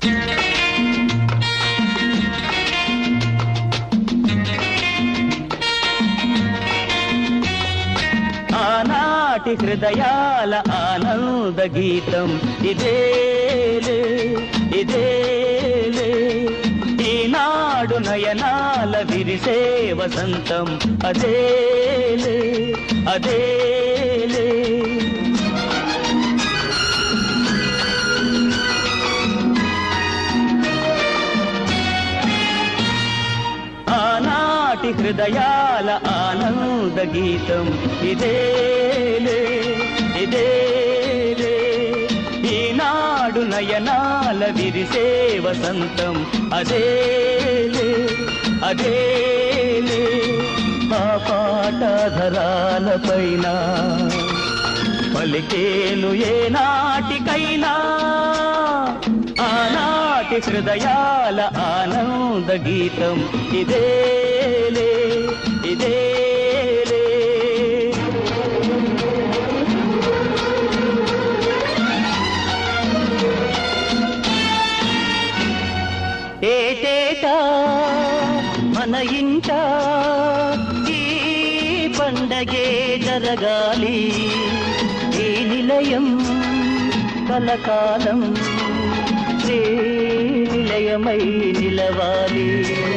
ఆనాటి హృదయాల ఆనంద గీతం ఇదేలే ఇదేలే ఈనాడు నయనాల విరిసే వసంతం అదేలే అదేలే ఆనాటి హృదయాల ఆనంద గీతం ఇదేలే ఇదేలే ఈనాడు నయనాల విరిసే వసంతం అదేలే అదేలే ఆ పాటధరాల పైన పలికేను ఏ నాటికైనా ఆనాటి హృదయాల ఆనంద గీతం ఇదేలే ఇదేలే ఏటేటా మన ఇంట ఈ పండగే జరగాలి ఈ నిలయం కలకాలం శ్రీ నిలయమై నిలవాలి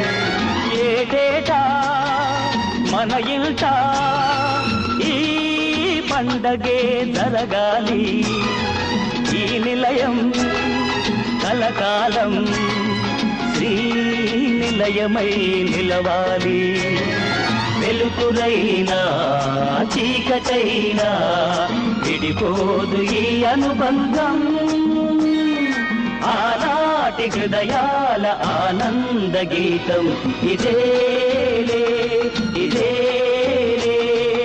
ఏటేటా మన ఇంట ఈ పండగే జరగాలి ఈ నిలయం కలకాలం శ్రీ నిలయమై నిలవాలి వెలుతురైనా చీకటైనా విడిపోదు ఈ అనుబంధం ఆనాటి హృదయాల ఆనంద గీతం ఇదేలే ఇదేలే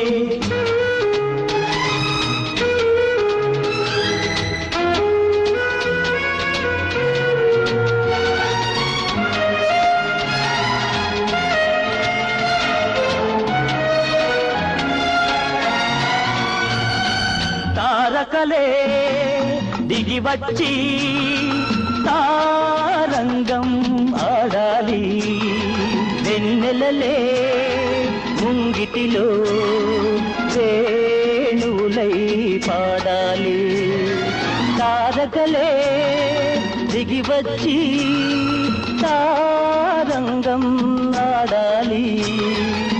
తారకలే దిగి వచ్చి తారంగం ఆడాలి వెన్నెలలే ముంగిటిలో వేణువులై పాడాలి తారకలే దిగి వచ్చి తారంగం ఆడాలి